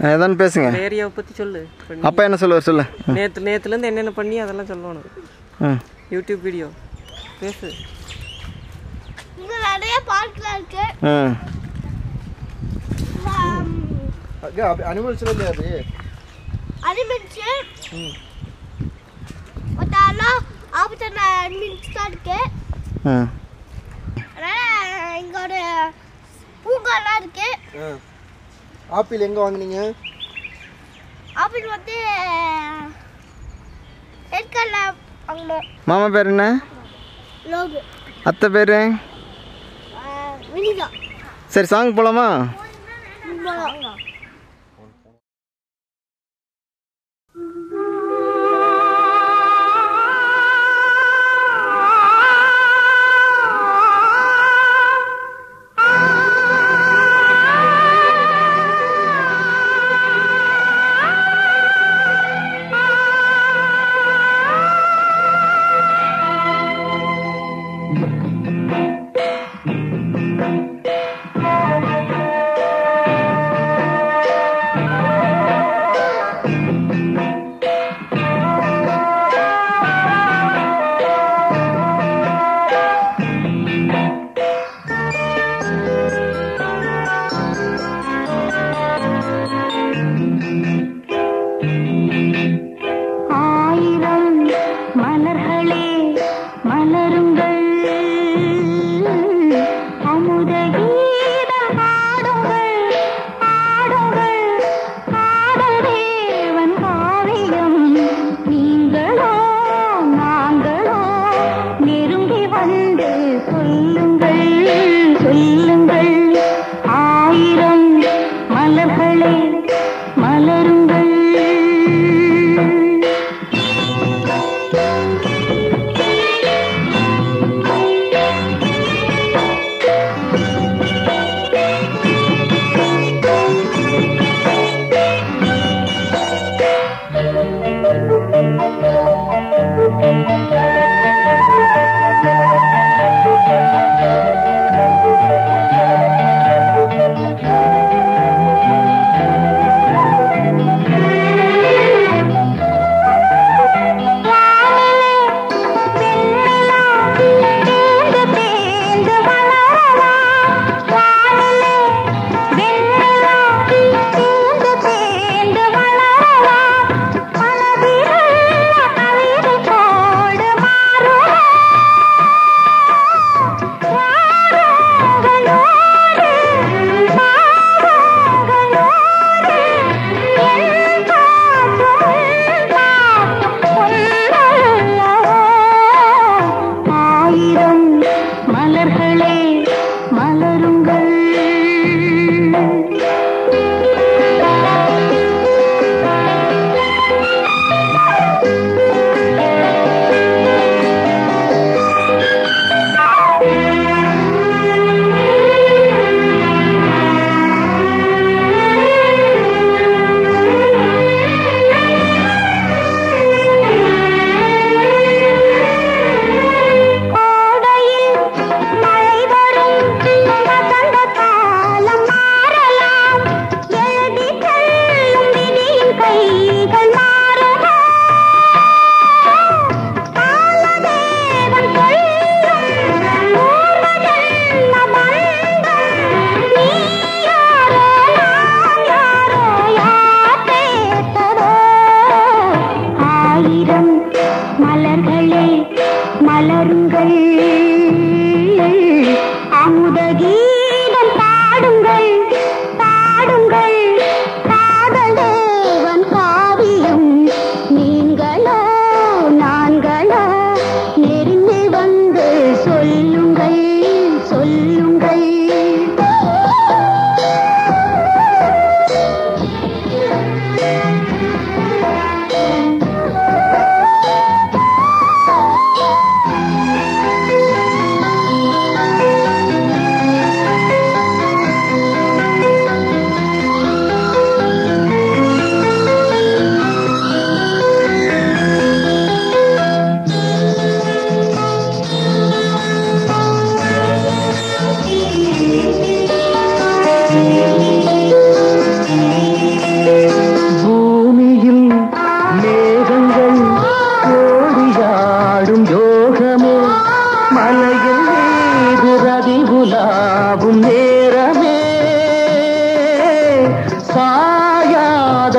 ஏதான்னு பேசுங்க இந்த ஏரியாவை பற்றி சொல்லு இப்ப நீ- அப்பா என்ன சொல்லுவார் சொல்லு நேத்து நேத்துலேருந்து என்னென்ன பண்ணி அதெல்லாம் சொல்லணும் ம் யூடியூப் வீடியோ பேசு இங்க நிறைய பார்க்லாம் இருக்கு ம் அனிமல்ஸ்ல அது அனிமல்ஸ் மொத்தம் ஆபத்தான அனிமல்ஸ் தான் இருக்கு ம் அதனால இங்க ஒரு பூங்காலாம் இருக்கு ஆப்பிள் எங்க வாங்குனீங்க ஆப்பிள் வந்து ஏற்காடுல வாங்கணும் மாமா பேர் என்ன லோகு அத்தை பேர் வினிதா சரி சாங் போலாமா போலாம் ஆயிரம் மலர்களே மலருங்கள் அமுத கீதம் பாடுங்கள் பாடுங்கள் காதல் தேவன் காவியம் நீங்களோ நாங்களோ நெருங்கி வந்து சொல்லுங்கள் சொல்லுங்கள் ஆயிரம் மலர்களே மலருங்கள்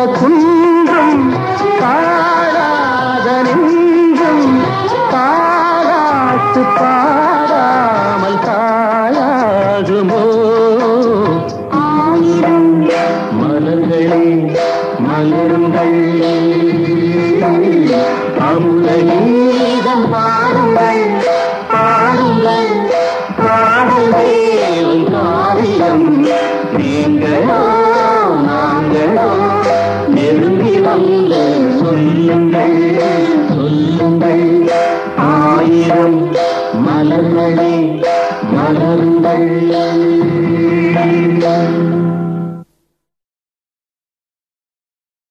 குன்றும் காணாத நெஞ்சும் பாராட்டு பாடாமல் தாயாகுமோ ஆயிரம் மலர்களே மலருங்கள் அமுத கீதம் பாடுங்கள் பாடுங்கள் பாடல் தேவன் காவியம் நீங்களோ நாங்களோ நெருங்கி வந்த